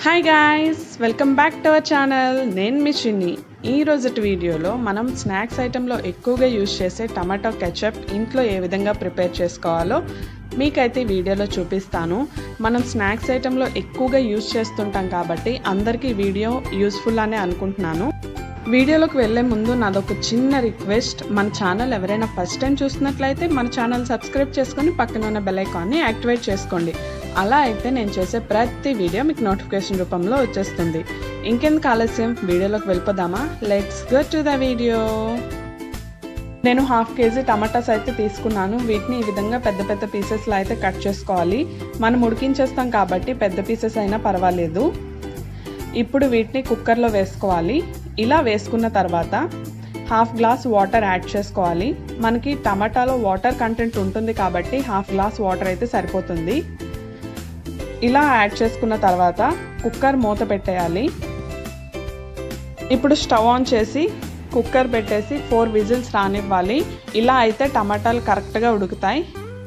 hi guys welcome back to our channel నేను మీ చిన్ని ఈ రోజుటి వీడియోలో మనం స్నాక్స్ ఐటెంలో ఎక్కువగా యూజ్ చేసే టమాటో కెచప్ ఇంట్లో ఏ విధంగా ప్రిపేర్ చేసుకోవాలో మీకైతే ఈ వీడియోలో చూపిస్తాను మనం స్నాక్స్ ఐటెంలో ఎక్కువగా యూజ్ చేస్తుంటాం కాబట్టి అందరికీ ఈ వీడియో యూస్ఫుల్ అనే అనుకుంటున్నాను వీడియోలోకి వెళ్ళే ముందు నాదొక చిన్న రిక్వెస్ట్ మన ఛానల్ ఎవరైనా ఫస్ట్ టైం చూస్తున్నట్లయితే మన ఛానల్ సబ్స్క్రైబ్ చేసుకొని పక్కన ఉన్న బెల్ ఐకాన్ని యాక్టివేట్ చేసుకోండి అలా అయితే నేను చేసే ప్రతి వీడియో మీకు నోటిఫికేషన్ రూపంలో వచ్చేస్తుంది ఇంకెందుకు ఆలస్యం వీడియోలోకి వెళ్ళిపోదామా let's go to the video నేను హాఫ్ కేజీ టమాటాస్ అయితే తీసుకున్నాను వీటిని ఈ విధంగా పెద్ద పెద్ద పీసెస్లో అయితే కట్ చేసుకోవాలి మనం ఉడికించేస్తాం కాబట్టి పెద్ద పీసెస్ అయినా పర్వాలేదు ఇప్పుడు వీటిని కుక్కర్లో వేసుకోవాలి ఇలా వేసుకున్న తర్వాత హాఫ్ గ్లాస్ వాటర్ యాడ్ చేసుకోవాలి మనకి టమాటాలో వాటర్ కంటెంట్ ఉంటుంది కాబట్టి హాఫ్ గ్లాస్ వాటర్ అయితే సరిపోతుంది ఇలా యాడ్ చేసుకున్న తర్వాత కుక్కర్ మూత పెట్టేయాలి ఇప్పుడు స్టవ్ ఆన్ చేసి కుక్కర్ పెట్టేసి ఫోర్ విజిల్స్ రానివ్వాలి ఇలా అయితే టమాటాలు కరెక్ట్గా ఉడుకుతాయి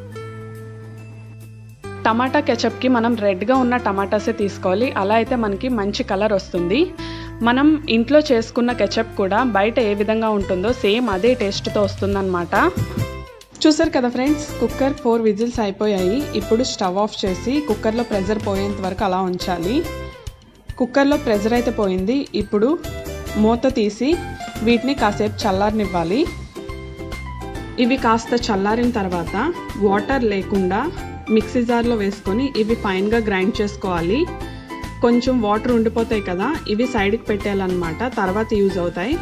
టమాటా కెచప్కి మనం రెడ్గా ఉన్న టమాటాసే తీసుకోవాలి అలా అయితే మనకి మంచి కలర్ వస్తుంది మనం ఇంట్లో చేసుకున్న కెచప్ కూడా బయట ఏ విధంగా ఉంటుందో సేమ్ అదే టేస్ట్తో వస్తుందన్నమాట చూసారు కదా ఫ్రెండ్స్ కుక్కర్ ఫోర్ విజిల్స్ అయిపోయాయి ఇప్పుడు స్టవ్ ఆఫ్ చేసి కుక్కర్లో ప్రెజర్ పోయేంత వరకు అలా ఉంచాలి కుక్కర్లో ప్రెజర్ అయితే పోయింది ఇప్పుడు మూత తీసి వీటిని కాసేపు చల్లారనివ్వాలి ఇవి కాస్త చల్లారిన తర్వాత వాటర్ లేకుండా మిక్సీ జార్లో వేసుకొని ఇవి ఫైన్గా గ్రైండ్ చేసుకోవాలి కొంచెం వాటర్ ఉండిపోతాయి కదా ఇవి సైడ్కి పెట్టేయాలన్నమాట తర్వాత యూజ్ అవుతాయి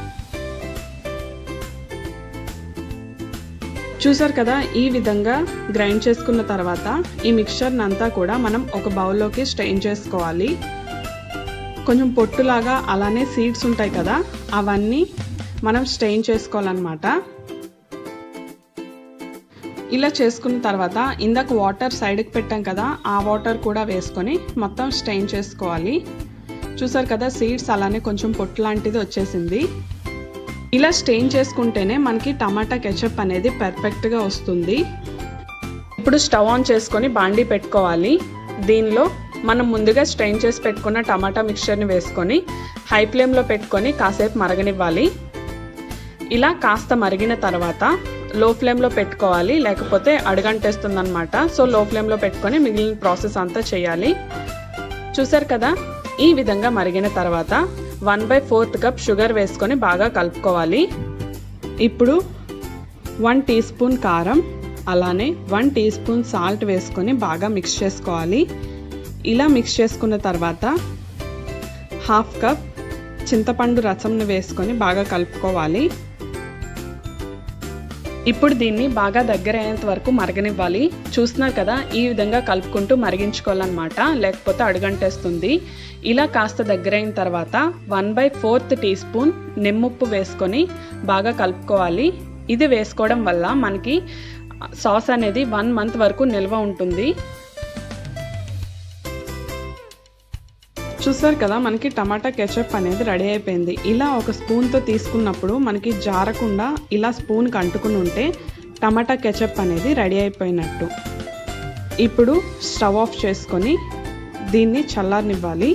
చూసారు కదా ఈ విధంగా గ్రైండ్ చేసుకున్న తర్వాత ఈ మిక్చర్ని అంతా కూడా మనం ఒక బౌల్లోకి స్ట్రెయిన్ చేసుకోవాలి కొంచెం పొట్టులాగా అలానే సీడ్స్ ఉంటాయి కదా అవన్నీ మనం స్ట్రెయిన్ చేసుకోవాలన్నమాట ఇలా చేసుకున్న తర్వాత ఇందాక వాటర్ సైడ్కి పెట్టాం కదా ఆ వాటర్ కూడా వేసుకొని మొత్తం స్ట్రెయిన్ చేసుకోవాలి చూసారు కదా సీడ్స్ అలానే కొంచెం పొట్టు లాంటిది వచ్చేసింది ఇలా స్టెయిన్ చేసుకుంటేనే మనకి టమాటా కెచప్ అనేది పర్ఫెక్ట్గా వస్తుంది ఇప్పుడు స్టవ్ ఆన్ చేసుకొని బాండీ పెట్టుకోవాలి దీనిలో మనం ముందుగా స్ట్రెయిన్ చేసి పెట్టుకున్న టమాటా మిక్చర్ని వేసుకొని హై ఫ్లేమ్లో పెట్టుకొని కాసేపు మరగనివ్వాలి ఇలా కాస్త మరిగిన తర్వాత లో ఫ్లేమ్లో పెట్టుకోవాలి లేకపోతే అడుగంటేస్తుంది అనమాట సో లో ఫ్లేమ్లో పెట్టుకొని మిగిలిన ప్రాసెస్ అంతా చేయాలి చూసారు కదా ఈ విధంగా మరిగిన తర్వాత one by fourth cup sugar వేసుకొని బాగా కలుపుకోవాలి ఇప్పుడు వన్ టీ స్పూన్ కారం అలానే వన్ టీ స్పూన్ సాల్ట్ వేసుకొని బాగా మిక్స్ చేసుకోవాలి ఇలా మిక్స్ చేసుకున్న తర్వాత హాఫ్ కప్ చింతపండు రసంను వేసుకొని బాగా కలుపుకోవాలి ఇప్పుడు దీన్ని బాగా దగ్గర అయ్యేంత వరకు మరగనివ్వాలి చూస్తున్నారు కదా ఈ విధంగా కలుపుకుంటూ మరిగించుకోవాలన్నమాట లేకపోతే అడుగంటేస్తుంది ఇలా కాస్త దగ్గర అయిన తర్వాత one by fourth teaspoon నిమ్ముప్పు వేసుకొని బాగా కలుపుకోవాలి ఇది వేసుకోవడం వల్ల మనకి సాస్ అనేది వన్ మంత్ వరకు నిల్వ ఉంటుంది చూసారు కదా మనకి టమాటా కెచప్ అనేది రెడీ అయిపోయింది ఇలా ఒక స్పూన్తో తీసుకున్నప్పుడు మనకి జారకుండా ఇలా స్పూన్కి అంటుకుని ఉంటే టమాటా కెచప్ అనేది రెడీ అయిపోయినట్టు ఇప్పుడు స్టవ్ ఆఫ్ చేసుకొని దీన్ని చల్లారనివ్వాలి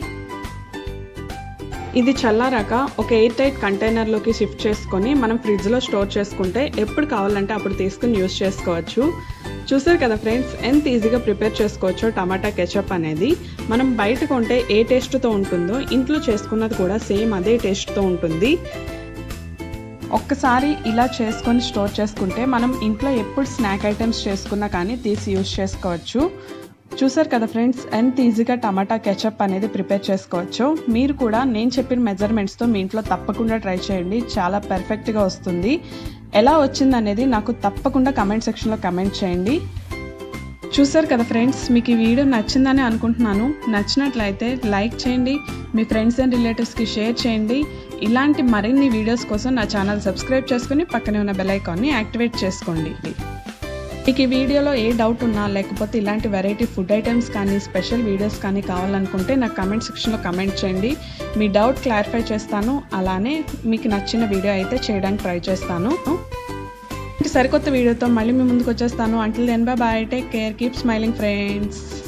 ఇది చల్లారాక ఒక ఎయిర్ టైట్ కంటైనర్లోకి షిఫ్ట్ చేసుకొని మనం ఫ్రిడ్జ్లో స్టోర్ చేసుకుంటే ఎప్పుడు కావాలంటే అప్పుడు తీసుకుని యూస్ చేసుకోవచ్చు చూసారు కదా ఫ్రెండ్స్ ఎంత ఈజీగా ప్రిపేర్ చేసుకోవచ్చో టమాటా కెచప్ అనేది మనం బయట కొంటే ఏ టేస్ట్తో ఉంటుందో ఇంట్లో చేసుకున్నది కూడా సేమ్ అదే టేస్ట్తో ఉంటుంది ఒక్కసారి ఇలా చేసుకొని స్టోర్ చేసుకుంటే మనం ఇంట్లో ఎప్పుడు స్నాక్ ఐటమ్స్ చేసుకున్నా కానీ తీసి యూస్ చేసుకోవచ్చు చూసారు కదా ఫ్రెండ్స్ ఎంత ఈజీగా టమాటా కెచప్ అనేది ప్రిపేర్ చేసుకోవచ్చు మీరు కూడా నేను చెప్పిన మెజర్మెంట్స్తో మీ ఇంట్లో తప్పకుండా ట్రై చేయండి చాలా పర్ఫెక్ట్గా వస్తుంది ఎలా వచ్చింది అనేది నాకు తప్పకుండా కమెంట్ సెక్షన్లో కమెంట్ చేయండి చూసారు కదా ఫ్రెండ్స్ మీకు ఈ వీడియో నచ్చిందని అనుకుంటున్నాను నచ్చినట్లయితే లైక్ చేయండి మీ ఫ్రెండ్స్ అండ్ రిలేటివ్స్కి షేర్ చేయండి ఇలాంటి మరిన్ని వీడియోస్ కోసం నా ఛానల్ సబ్స్క్రైబ్ చేసుకుని పక్కనే ఉన్న బెల్ ఐకాన్ని యాక్టివేట్ చేసుకోండి మీకు ఈ వీడియోలో ఏ డౌట్ ఉన్నా లేకపోతే ఇలాంటి వెరైటీ ఫుడ్ ఐటమ్స్ కానీ స్పెషల్ వీడియోస్ కానీ కావాలనుకుంటే నాకు కమెంట్ సెక్షన్లో కమెంట్ చేయండి మీ డౌట్ క్లారిఫై చేస్తాను అలానే మీకు నచ్చిన వీడియో అయితే చేయడానికి ట్రై చేస్తాను సరికొత్త వీడియోతో మళ్ళీ మీ ముందుకు వచ్చేస్తాను until then bye bye take care keep smiling friends